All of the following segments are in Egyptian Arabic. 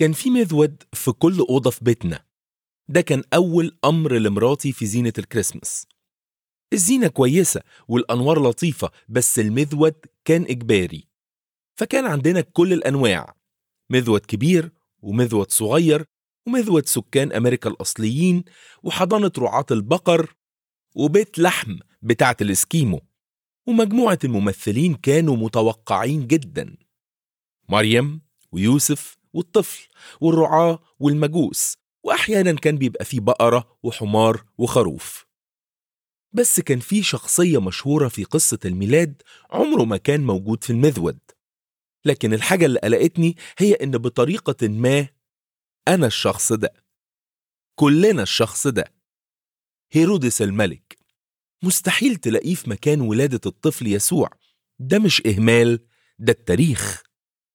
كان في مذود في كل أوضة في بيتنا ده كان أول أمر لمراتي في زينة الكريسماس الزينة كويسة والأنوار لطيفة بس المذود كان إجباري فكان عندنا كل الأنواع مذود كبير ومذود صغير ومذود سكان أمريكا الأصليين وحضانة رعاة البقر وبيت لحم بتاعة الإسكيمو ومجموعة الممثلين كانوا متوقعين جدا مريم ويوسف والطفل والرعاة والمجوس وأحيانا كان بيبقى فيه بقرة وحمار وخروف بس كان في شخصية مشهورة في قصة الميلاد عمره ما كان موجود في المذود لكن الحاجة اللي قلقتني هي إن بطريقة ما أنا الشخص ده كلنا الشخص ده هيرودس الملك مستحيل تلاقيه في مكان ولادة الطفل يسوع ده مش إهمال ده التاريخ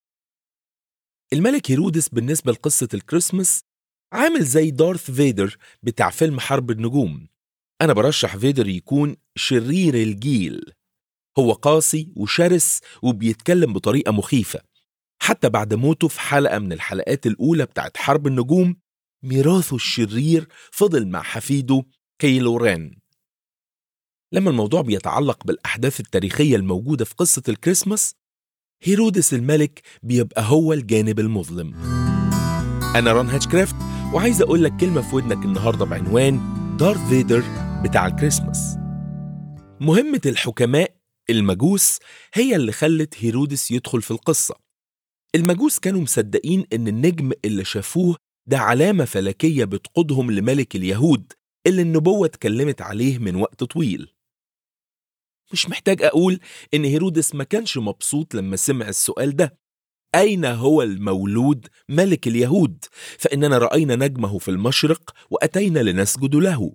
الملك هيرودس بالنسبة لقصة الكريسماس عامل زي دارث فيدر بتاع فيلم حرب النجوم أنا برشح فيدر يكون شرير الجيل هو قاسي وشرس وبيتكلم بطريقة مخيفة حتى بعد موته في حلقة من الحلقات الأولى بتاعت حرب النجوم ميراثه الشرير فضل مع حفيده كيلو رين لما الموضوع بيتعلق بالأحداث التاريخية الموجودة في قصة الكريسماس هيرودس الملك بيبقى هو الجانب المظلم أنا ران هاتشكرافت وعايز أقول لك كلمة في ودنك النهاردة بعنوان دارث فيدر بتاع الكريسماس مهمة الحكماء المجوس هي اللي خلت هيرودس يدخل في القصة المجوس كانوا مصدقين إن النجم اللي شافوه ده علامة فلكية بتقودهم لملك اليهود اللي النبوة اتكلمت عليه من وقت طويل مش محتاج أقول إن هيرودس ما كانش مبسوط لما سمع السؤال ده أين هو المولود ملك اليهود فإننا رأينا نجمه في المشرق وأتينا لنسجد له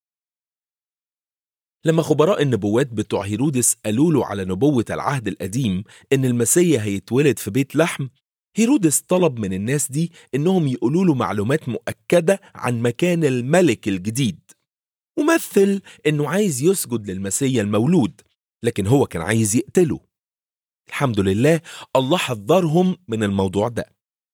لما خبراء النبوات بتوع هيرودس قالوا له على نبوة العهد القديم إن المسيح هيتولد في بيت لحم هيرودس طلب من الناس دي إنهم يقولوا له معلومات مؤكدة عن مكان الملك الجديد ومثل إنه عايز يسجد للمسيح المولود لكن هو كان عايز يقتله الحمد لله الله حذرهم من الموضوع ده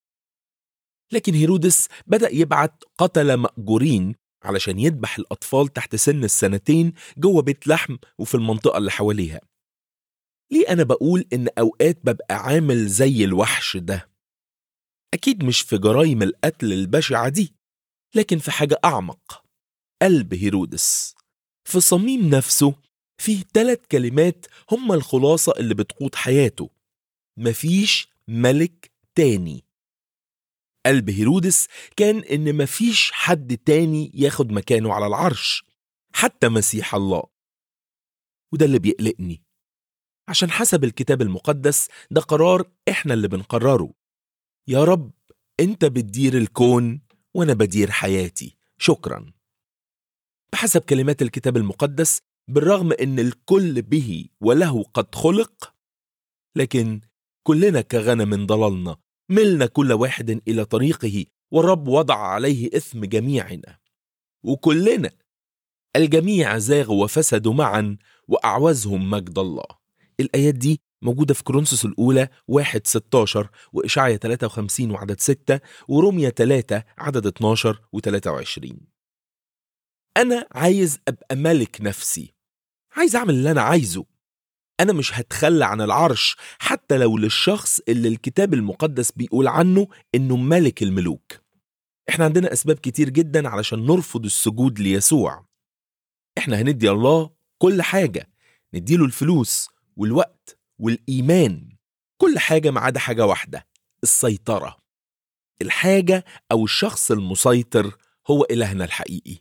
لكن هيرودس بدأ يبعت قتلة مأجورين علشان يذبح الأطفال تحت سن السنتين جوه بيت لحم وفي المنطقة اللي حواليها ليه أنا بقول إن أوقات ببقى عامل زي الوحش ده أكيد مش في جرائم القتل البشعة دي لكن في حاجة أعمق قلب هيرودس في صميم نفسه فيه ثلاث كلمات هما الخلاصة اللي بتقود حياته مفيش ملك تاني قلب هيرودس كان إن مفيش حد تاني ياخد مكانه على العرش حتى مسيح الله وده اللي بيقلقني عشان حسب الكتاب المقدس ده قرار إحنا اللي بنقرره يا رب أنت بتدير الكون وأنا بدير حياتي شكرا بحسب كلمات الكتاب المقدس بالرغم ان الكل به وله قد خلق لكن كلنا كغنم ضللنا ملنا كل واحد الى طريقه والرب وضع عليه اثم جميعنا وكلنا الجميع زاغوا وفسدوا معا واعوزهم مجد الله الايات دي موجودة في كورنثوس الأولى 1 16 وإشعيا 53 وعدد 6 وروميا 3 عدد 12 و 23 أنا عايز أبقى ملك نفسي عايز أعمل اللي أنا عايزه أنا مش هتخلى عن العرش حتى لو للشخص اللي الكتاب المقدس بيقول عنه إنه ملك الملوك إحنا عندنا أسباب كتير جدا علشان نرفض السجود ليسوع إحنا هندي الله كل حاجة نديله الفلوس والوقت والإيمان كل حاجة ما عدا حاجة واحدة السيطرة الحاجة أو الشخص المسيطر هو إلهنا الحقيقي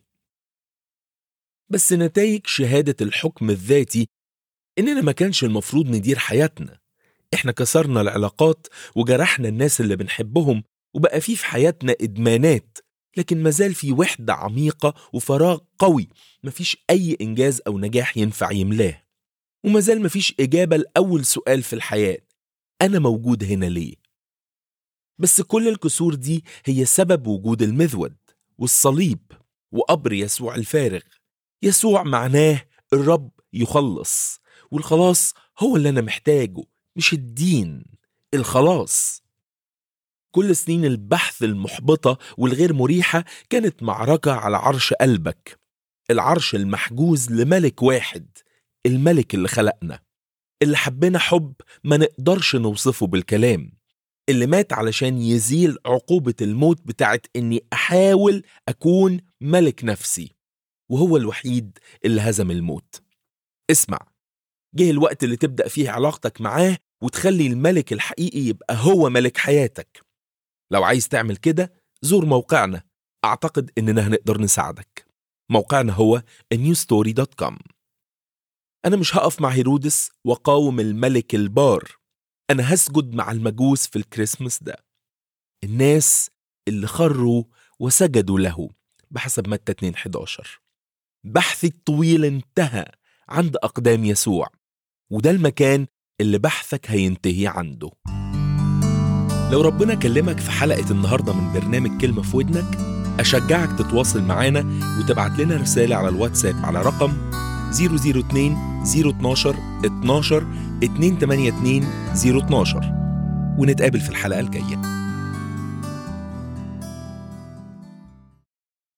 بس نتائج شهادة الحكم الذاتي إننا ما كانش المفروض ندير حياتنا إحنا كسرنا العلاقات وجرحنا الناس اللي بنحبهم وبقى في في حياتنا إدمانات لكن مازال في وحدة عميقة وفراغ قوي مفيش أي إنجاز أو نجاح ينفع يملاه ومازال مفيش إجابة لأول سؤال في الحياة أنا موجود هنا ليه؟ بس كل الكسور دي هي سبب وجود المذود والصليب وقبر يسوع الفارغ يسوع معناه الرب يخلص والخلاص هو اللي أنا محتاجه مش الدين الخلاص كل سنين البحث المحبطة والغير مريحة كانت معركة على عرش قلبك العرش المحجوز لملك واحد الملك اللي خلقنا اللي حبنا حب ما نقدرش نوصفه بالكلام اللي مات علشان يزيل عقوبة الموت بتاعت إني أحاول أكون ملك نفسي وهو الوحيد اللي هزم الموت اسمع جه الوقت اللي تبدأ فيه علاقتك معاه وتخلي الملك الحقيقي يبقى هو ملك حياتك لو عايز تعمل كده زور موقعنا أعتقد إننا هنقدر نساعدك موقعنا هو newstory.com أنا مش هقف مع هيرودس وقاوم الملك البار أنا هسجد مع المجوس في الكريسماس ده الناس اللي خروا وسجدوا له بحسب متى 2 11 بحثي الطويل انتهى عند أقدام يسوع وده المكان اللي بحثك هينتهي عنده لو ربنا كلمك في حلقة النهاردة من برنامج كلمة في ودنك أشجعك تتواصل معانا وتبعت لنا رسالة على الواتساب على رقم 002 012 12 282 012 ونتقابل في الحلقة الجاية